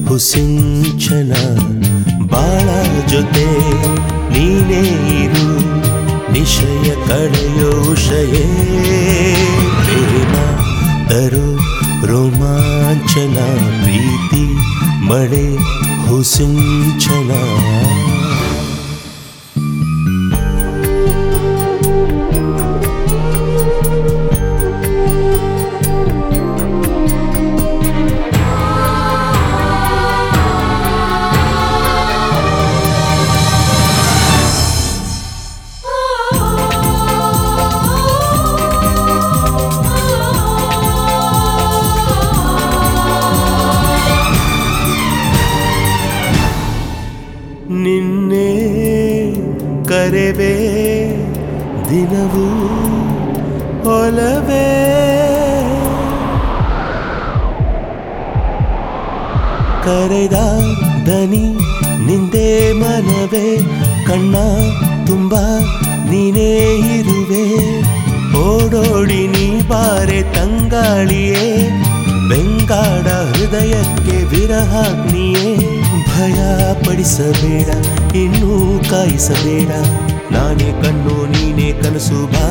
ಹುಸಿಂಚನ ಬಾಳ ಜೊತೆ ನೀನೇ ಇರು ನಿಶಯ ಕಳೆಯೋ ಉಷಯೇ ಪ್ರೇಮ ತರು ರೋಮಾಂಚನ ಪ್ರೀತಿ ಮಳೆ ಹುಸಿಂಚನ ನಿನ್ನೆ ಕರೆವೆ ದಿನವೂ ಒಲವೇ ಕರೆದ ದನಿ ನಿಂದೆ ಮನವೇ ಕಣ್ಣ ತುಂಬ ನೀನೇ ಇರುವೆ ಓಡೋಡಿ ನೀ ಬಾರೆ ತಂಗಾಳಿಯೇ ಬೆಂಗಾಡ ಹೃದಯಕ್ಕೆ ವಿರಹಾಗ್ನಿಯೇ ಭಯ ಪಡಿಸಬೇಡ ಇನ್ನೂ ಕಾಯಿಸಬೇಡ ನಾನೇ ಕಣ್ಣು ನೀನೇ ಕನಸು ಬಾ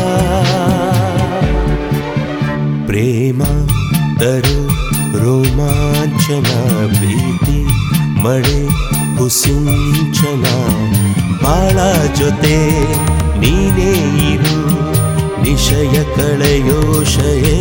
ಪ್ರೇಮ ತರು ರೋಮಾಂಚನ ಪ್ರೀತಿ ಮಳೆ ಹುಸಿಂಚನ ಬಾಳ ಜೊತೆ ನೀನೇ ಇರು ನಿಶಯ ಕಳೆಯೋಶಯೇ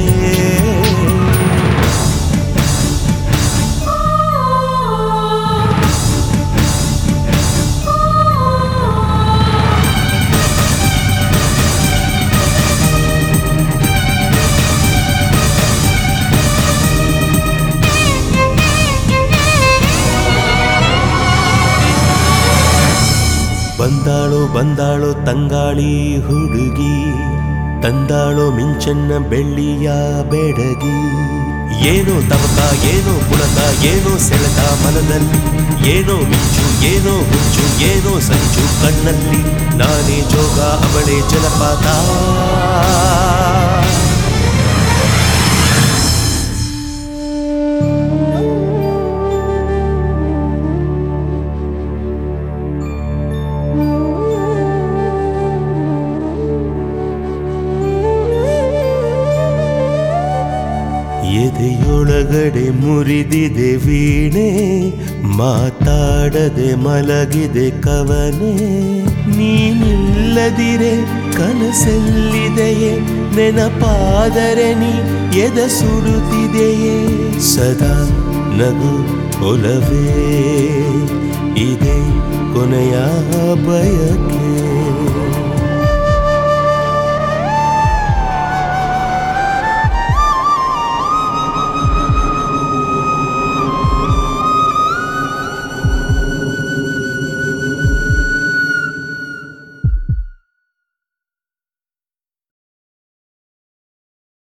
ಬಂದಾಳೋ ಬಂದಾಳೋ ತಂಗಾಳಿ ಹುಡುಗಿ ತಂದಾಳೋ ಮಿಂಚನ್ನ ಬೆಳ್ಳಿಯ ಬೆಡಗಿ ಏನೋ ತವಕ ಏನೋ ಪುಳಕ ಏನೋ ಸೆಳೆತ ಮನದಲ್ಲಿ ಏನೋ ಮಿಂಚು ಏನೋ ಹುಚ್ಚು ಏನೋ ಸಂಚು ಕಣ್ಣಲ್ಲಿ ನಾನೇ ಜೋಗ ಅವಳೆ ಜಲಪಾತ ಎದೆಯೊಳಗಡೆ ಮುರಿದಿದೆ ವೀಣೆ ಮಾತಾಡದೆ ಮಲಗಿದೆ ಕವನೆ ನೀನಿಲ್ಲದಿರೆ ಕನಸಲ್ಲಿದೆಯೇ ನೆನಪಾದರೆ ನೀ ಎದ ಸುಡುತ್ತಿದೆಯೇ ಸದಾ ನಗು ಒಲವೇ ಇದೆ ಕೊನೆಯ ಬಯಕೆ